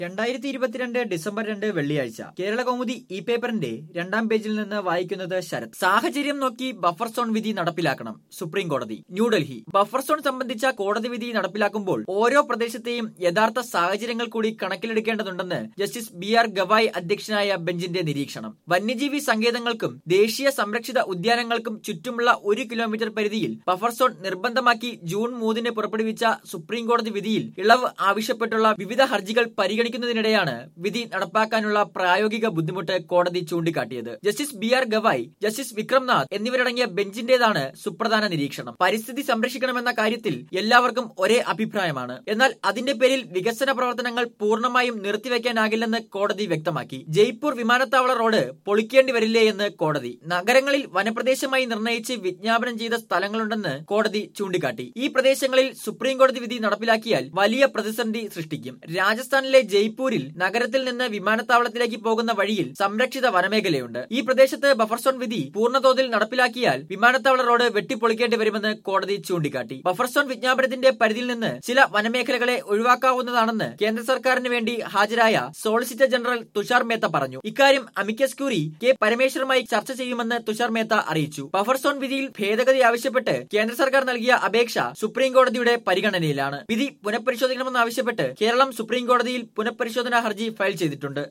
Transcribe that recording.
രണ്ടായിരത്തി ഇരുപത്തിരണ്ട് ഡിസംബർ രണ്ട് വെള്ളിയാഴ്ച കേരള കൗമുദി ഇ പേപ്പറിന്റെ രണ്ടാം പേജിൽ നിന്ന് വായിക്കുന്നത് ശരത് സാഹചര്യം നോക്കി ബഫർ സോൺ വിധി നടപ്പിലാക്കണം സുപ്രീം കോടതി ന്യൂഡൽഹി ബഫർ സോൺ സംബന്ധിച്ച കോടതി വിധി നടപ്പിലാക്കുമ്പോൾ ഓരോ പ്രദേശത്തെയും യഥാർത്ഥ സാഹചര്യങ്ങൾ കൂടി കണക്കിലെടുക്കേണ്ടതുണ്ടെന്ന് ജസ്റ്റിസ് ബി ആർ ഗവായ് അധ്യക്ഷനായ ബെഞ്ചിന്റെ നിരീക്ഷണം വന്യജീവി സങ്കേതങ്ങൾക്കും ദേശീയ സംരക്ഷിത ഉദ്യാനങ്ങൾക്കും ചുറ്റുമുള്ള ഒരു കിലോമീറ്റർ പരിധിയിൽ ബഫർ സോൺ നിർബന്ധമാക്കി ജൂൺ മൂന്നിന് പുറപ്പെടുവിച്ച സുപ്രീം കോടതി വിധിയിൽ ഇളവ് ആവശ്യപ്പെട്ടുള്ള വിവിധ ഹർജികൾ പരിഗണിക്കുന്നതിനിടെയാണ് വിധി നടപ്പാക്കാനുള്ള പ്രായോഗിക ബുദ്ധിമുട്ട് കോടതി ചൂണ്ടിക്കാട്ടിയത് justice B R Gavai justice Vikramnath എന്നിവരടങ്ങിയ ബെഞ്ചിന്റേതാണ് സുപ്രധാന നിരീക്ഷണം പരിസ്ഥിതി സംരക്ഷിക്കണമെന്ന കാര്യത്തിൽ എല്ലാവർക്കും ഒരേ അഭിപ്രായമാണ് എന്നാൽ അതിന്റെ പേരിൽ വികസന പ്രവർത്തനങ്ങൾ പൂർണ്ണമായും നിർത്തിവെക്കാനാകില്ലെന്ന് കോടതി വ്യക്തമാക്കി ജയ്പൂർ വിമാനത്താവള റോഡ് പൊളിക്കേണ്ടി വരില്ലേ എന്ന് കോടതി നഗരങ്ങളിൽ വനപ്രദേശമായി നിർണയിച്ച് വിജ്ഞാപനം ചെയ്ത സ്ഥലങ്ങളുണ്ടെന്ന് കോടതി ചൂണ്ടിക്കാട്ടി ഈ പ്രദേശങ്ങളിൽ സുപ്രീം കോടതി വിധി നടപ്പിലാക്കിയാൽ വലിയ പ്രതിസന്ധി സൃഷ്ടിക്കും രാജസ്ഥാനിലെ ജയ്പൂരിൽ നഗരത്തിൽ നിന്ന് വിമാനത്താവളത്തിലേക്ക് പോകുന്ന വഴിയിൽ സംരക്ഷിത വനമേഖലയുണ്ട് ഈ പ്രദേശത്ത് ബഫർ സോൺ വിധി പൂർണ്ണതോതിൽ നടപ്പിലാക്കിയാൽ വിമാനത്താവള റോഡ് വെട്ടിപ്പൊളിക്കേണ്ടി വരുമെന്ന് കോടതി ചൂണ്ടിക്കാട്ടി ബഫർ സോൺ വിജ്ഞാപനത്തിന്റെ പരിധിയിൽ നിന്ന് ചില വനമേഖലകളെ ഒഴിവാക്കാവുന്നതാണെന്ന് കേന്ദ്ര സർക്കാരിന് വേണ്ടി ഹാജരായ സോളിസിറ്റർ ജനറൽ തുഷാർ മേത്ത പറഞ്ഞു ഇക്കാര്യം അമിക്കസ് ക്യൂറി കെ പരമേശ്വറുമായി ചർച്ച ചെയ്യുമെന്ന് തുഷാർ മേത്ത അറിയിച്ചു ബഫർ സോൺ വിധിയിൽ ഭേദഗതി ആവശ്യപ്പെട്ട് കേന്ദ്ര സർക്കാർ നൽകിയ അപേക്ഷ സുപ്രീം കോടതിയുടെ പരിഗണനയിലാണ് വിധി പുനഃപരിശോധിക്കണമെന്നാവശ്യപ്പെട്ട് കേരളം സുപ്രീം കോടതിയിൽ പുനഃപരിശോധനാ ഹർജി ഫയൽ ചെയ്തിട്ടുണ്ട്